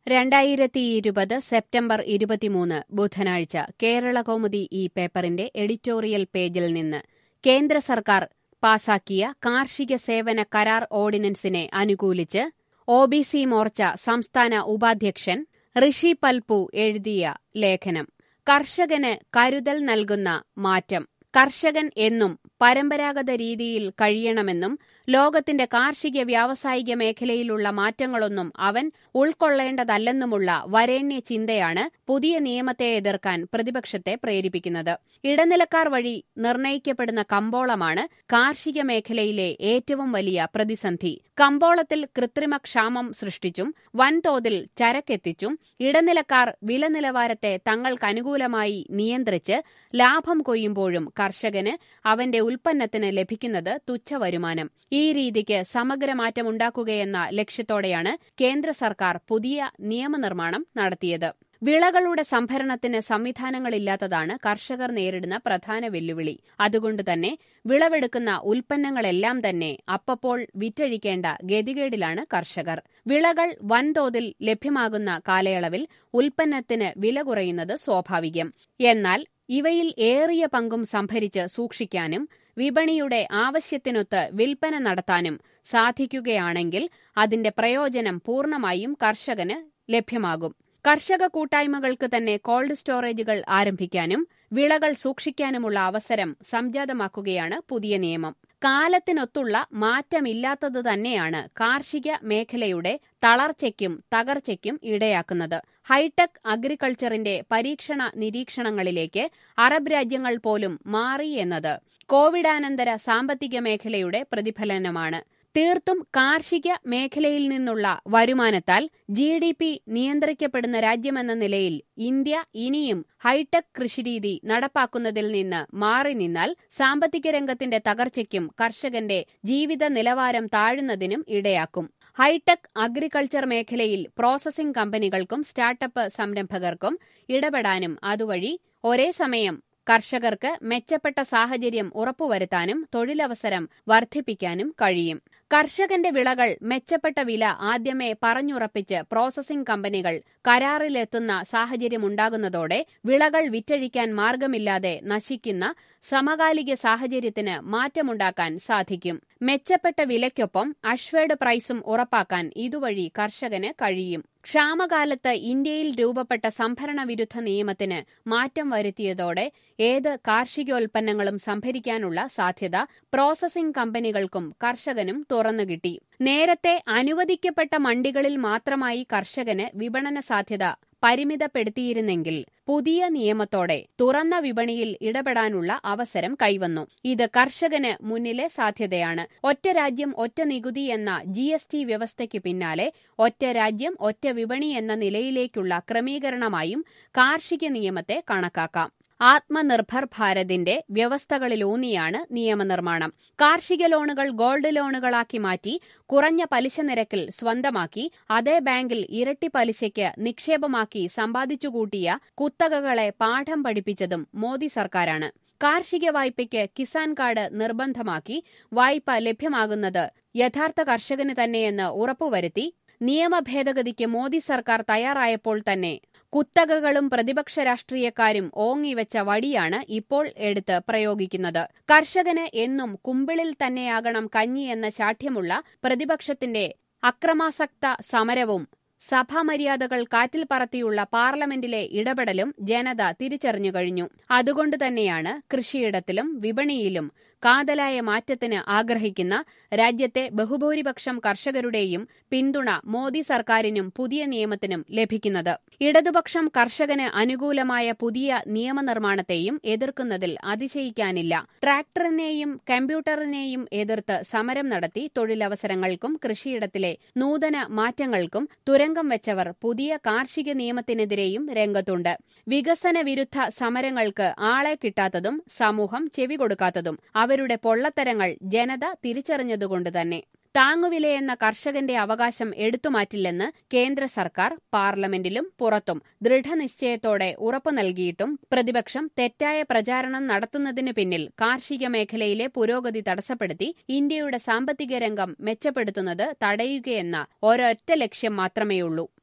രണ്ടായിരത്തി ഇരുപത് സെപ്റ്റംബർ ഇരുപത്തിമൂന്ന് ബുധനാഴ്ച കേരളകൗമുദി ഈ പേപ്പറിന്റെ എഡിറ്റോറിയൽ പേജിൽ നിന്ന് കേന്ദ്ര സർക്കാർ പാസാക്കിയ കാർഷിക സേവന കരാർ ഓർഡിനൻസിനെ അനുകൂലിച്ച് ഒ ബി സി മോർച്ച സംസ്ഥാന ഉപാധ്യക്ഷൻ ഋഷി പൽപു എഴുതിയ ലേഖനം കർഷകന് കരുതൽ നൽകുന്ന മാറ്റം കർഷകൻ എന്നും പരമ്പരാഗത രീതിയിൽ കഴിയണമെന്നും ലോകത്തിന്റെ കാർഷിക വ്യാവസായിക മേഖലയിലുള്ള മാറ്റങ്ങളൊന്നും അവൻ ഉൾക്കൊള്ളേണ്ടതല്ലെന്നുമുള്ള വരേണ്യ ചിന്തയാണ് പുതിയ നിയമത്തെ എതിർക്കാൻ പ്രതിപക്ഷത്തെ പ്രേരിപ്പിക്കുന്നത് ഇടനിലക്കാർ വഴി നിർണയിക്കപ്പെടുന്ന കമ്പോളമാണ് കാർഷിക മേഖലയിലെ ഏറ്റവും വലിയ പ്രതിസന്ധി കമ്പോളത്തിൽ കൃത്രിമ ക്ഷാമം സൃഷ്ടിച്ചും വൻതോതിൽ ചരക്കെത്തിച്ചും ഇടനിലക്കാർ വില നിലവാരത്തെ തങ്ങൾക്കനുകൂലമായി നിയന്ത്രിച്ച് ലാഭം കൊയ്യുമ്പോഴും കർഷകന് അവന്റെ ഉൽപ്പന്നത്തിന് ലഭിക്കുന്നത് തുച്ഛവരുമാനം ഈ രീതിക്ക് സമഗ്രമാറ്റമുണ്ടാക്കുകയെന്ന ലക്ഷ്യത്തോടെയാണ് കേന്ദ്ര സർക്കാർ പുതിയ നിയമനിർമ്മാണം നടത്തിയത് വിളകളുടെ സംഭരണത്തിന് സംവിധാനങ്ങളില്ലാത്തതാണ് കർഷകർ നേരിടുന്ന പ്രധാന വെല്ലുവിളി അതുകൊണ്ടുതന്നെ വിളവെടുക്കുന്ന ഉൽപ്പന്നങ്ങളെല്ലാം തന്നെ അപ്പപ്പോൾ വിറ്റഴിക്കേണ്ട ഗതികേടിലാണ് കർഷകർ വിളകൾ വൻതോതിൽ ലഭ്യമാകുന്ന കാലയളവിൽ ഉൽപ്പന്നത്തിന് വില കുറയുന്നത് സ്വാഭാവികം എന്നാൽ ഇവയിൽ ഏറിയ പങ്കും സംഭരിച്ച് സൂക്ഷിക്കാനും വിപണിയുടെ ആവശ്യത്തിനൊത്ത് വിൽപ്പന നടത്താനും സാധിക്കുകയാണെങ്കിൽ അതിന്റെ പ്രയോജനം പൂർണ്ണമായും കർഷകന് ലഭ്യമാകും കർഷക കൂട്ടായ്മകൾക്ക് തന്നെ കോൾഡ് സ്റ്റോറേജുകൾ ആരംഭിക്കാനും വിളകൾ സൂക്ഷിക്കാനുമുള്ള അവസരം സംജാതമാക്കുകയാണ് പുതിയ നിയമം കാലത്തിനൊത്തുള്ള മാറ്റമില്ലാത്തത് തന്നെയാണ് കാർഷിക മേഖലയുടെ തളർച്ചയ്ക്കും തകർച്ചയ്ക്കും ഇടയാക്കുന്നത് ഹൈടെക് അഗ്രികൾച്ചറിന്റെ പരീക്ഷണ നിരീക്ഷണങ്ങളിലേക്ക് അറബ് രാജ്യങ്ങൾ പോലും മാറി എന്നത് കോവിഡാനന്തര സാമ്പത്തിക മേഖലയുടെ പ്രതിഫലനമാണ് തീർത്തും കാർഷിക മേഖലയിൽ നിന്നുള്ള വരുമാനത്താൽ ജി ഡി പി നിയന്ത്രിക്കപ്പെടുന്ന രാജ്യമെന്ന നിലയിൽ ഇന്ത്യ ഇനിയും ഹൈടെക് കൃഷിരീതി നടപ്പാക്കുന്നതിൽ നിന്ന് മാറി നിന്നാൽ സാമ്പത്തിക രംഗത്തിന്റെ തകർച്ചയ്ക്കും കർഷകന്റെ ജീവിത നിലവാരം താഴുന്നതിനും ഇടയാക്കും ഹൈടെക് അഗ്രികൾച്ചർ മേഖലയിൽ പ്രോസസിംഗ് കമ്പനികൾക്കും സ്റ്റാർട്ടപ്പ് സംരംഭകർക്കും ഇടപെടാനും അതുവഴി ഒരേ സമയം കർഷകർക്ക് മെച്ചപ്പെട്ട സാഹചര്യം ഉറപ്പുവരുത്താനും തൊഴിലവസരം വർദ്ധിപ്പിക്കാനും കഴിയും കർഷകന്റെ വിളകൾ മെച്ചപ്പെട്ട വില ആദ്യമേ പറഞ്ഞുറപ്പിച്ച് പ്രോസസിംഗ് കമ്പനികൾ കരാറിലെത്തുന്ന സാഹചര്യമുണ്ടാകുന്നതോടെ വിളകൾ വിറ്റഴിക്കാൻ മാർഗമില്ലാതെ നശിക്കുന്ന സമകാലിക സാഹചര്യത്തിന് മാറ്റമുണ്ടാക്കാൻ സാധിക്കും മെച്ചപ്പെട്ട വിലയ്ക്കൊപ്പം അഷ്വേഡ് പ്രൈസും ഉറപ്പാക്കാൻ ഇതുവഴി കർഷകന് കഴിയും ക്ഷാമകാലത്ത് ഇന്ത്യയിൽ രൂപപ്പെട്ട സംഭരണ വിരുദ്ധ നിയമത്തിന് മാറ്റം വരുത്തിയതോടെ ഏത് കാർഷികോൽപ്പന്നങ്ങളും സംഭരിക്കാനുള്ള സാധ്യത പ്രോസസിംഗ് കമ്പനികൾക്കും കർഷകനും തുറന്നുകിട്ടി നേരത്തെ അനുവദിക്കപ്പെട്ട മണ്ടികളിൽ മാത്രമായി കർഷകന് വിപണന സാധ്യത പരിമിതപ്പെടുത്തിയിരുന്നെങ്കിൽ പുതിയ നിയമത്തോടെ തുറന്ന വിപണിയിൽ ഇടപെടാനുള്ള അവസരം കൈവന്നു ഇത് കർഷകന് മുന്നിലെ സാധ്യതയാണ് ഒറ്റ രാജ്യം ഒറ്റ നികുതി എന്ന ജി എസ് ടി വ്യവസ്ഥയ്ക്ക് പിന്നാലെ ഒറ്റ രാജ്യം ഒറ്റ വിപണി എന്ന നിലയിലേക്കുള്ള ക്രമീകരണമായും കാർഷിക നിയമത്തെ കണക്കാക്കാം ആത്മനിർഭർ ഭാരതിന്റെ വ്യവസ്ഥകളിലൂന്നിയാണ് നിയമനിർമ്മാണം കാർഷിക ലോണുകൾ ഗോൾഡ് ലോണുകളാക്കി മാറ്റി കുറഞ്ഞ പലിശ നിരക്കിൽ സ്വന്തമാക്കി അതേ ബാങ്കിൽ ഇരട്ടി പലിശയ്ക്ക് നിക്ഷേപമാക്കി സമ്പാദിച്ചുകൂട്ടിയ കുത്തകകളെ പാഠം പഠിപ്പിച്ചതും മോദി സർക്കാരാണ് കാർഷിക വായ്പയ്ക്ക് കിസാൻ കാർഡ് നിർബന്ധമാക്കി വായ്പ ലഭ്യമാകുന്നത് യഥാർത്ഥ കർഷകന് തന്നെയെന്ന് ഉറപ്പുവരുത്തി നിയമ ഭേദഗതിക്ക് മോദി സർക്കാർ തയ്യാറായപ്പോൾ തന്നെ കുത്തകകളും പ്രതിപക്ഷ രാഷ്ട്രീയക്കാരും ഓങ്ങിവെച്ച വടിയാണ് ഇപ്പോൾ എടുത്ത് പ്രയോഗിക്കുന്നത് കർഷകന് എന്നും കുമ്പിളിൽ തന്നെയാകണം കഞ്ഞി എന്ന ശാഠ്യമുള്ള പ്രതിപക്ഷത്തിന്റെ അക്രമാസക്ത സമരവും സഭാമര്യാദകൾ കാറ്റിൽ പറത്തിയുള്ള പാർലമെന്റിലെ ഇടപെടലും ജനത തിരിച്ചറിഞ്ഞു കഴിഞ്ഞു അതുകൊണ്ടുതന്നെയാണ് കൃഷിയിടത്തിലും വിപണിയിലും കാതലായ മാറ്റത്തിന് ആഗ്രഹിക്കുന്ന രാജ്യത്തെ ബഹുഭൂരിപക്ഷം കർഷകരുടെയും പിന്തുണ മോദി സർക്കാരിനും പുതിയ നിയമത്തിനും ലഭിക്കുന്നത് ഇടതുപക്ഷം കർഷകന് അനുകൂലമായ പുതിയ നിയമനിർമ്മാണത്തെയും എതിർക്കുന്നതിൽ അതിശയിക്കാനില്ല ട്രാക്ടറിനെയും കമ്പ്യൂട്ടറിനെയും എതിർത്ത് സമരം നടത്തി തൊഴിലവസരങ്ങൾക്കും കൃഷിയിടത്തിലെ നൂതന മാറ്റങ്ങൾക്കും തുരങ്കം വെച്ചവർ പുതിയ കാർഷിക നിയമത്തിനെതിരെയും രംഗത്തുണ്ട് വികസന വിരുദ്ധ സമരങ്ങൾക്ക് ആളെ കിട്ടാത്തതും സമൂഹം ചെവികൊടുക്കാത്തതും അവരുടെ പൊള്ളത്തരങ്ങൾ ജനത തിരിച്ചറിഞ്ഞതുകൊണ്ട് തന്നെ താങ്ങുവിലയെന്ന കർഷകന്റെ അവകാശം എടുത്തുമാറ്റില്ലെന്ന് കേന്ദ്ര സർക്കാർ പാർലമെന്റിലും പുറത്തും ദൃഢനിശ്ചയത്തോടെ ഉറപ്പു നൽകിയിട്ടും പ്രതിപക്ഷം തെറ്റായ പ്രചാരണം നടത്തുന്നതിനു പിന്നിൽ കാർഷിക മേഖലയിലെ പുരോഗതി തടസ്സപ്പെടുത്തി ഇന്ത്യയുടെ സാമ്പത്തിക രംഗം മെച്ചപ്പെടുത്തുന്നത് തടയുകയെന്ന ഒരൊറ്റ ലക്ഷ്യം മാത്രമേയുള്ളൂ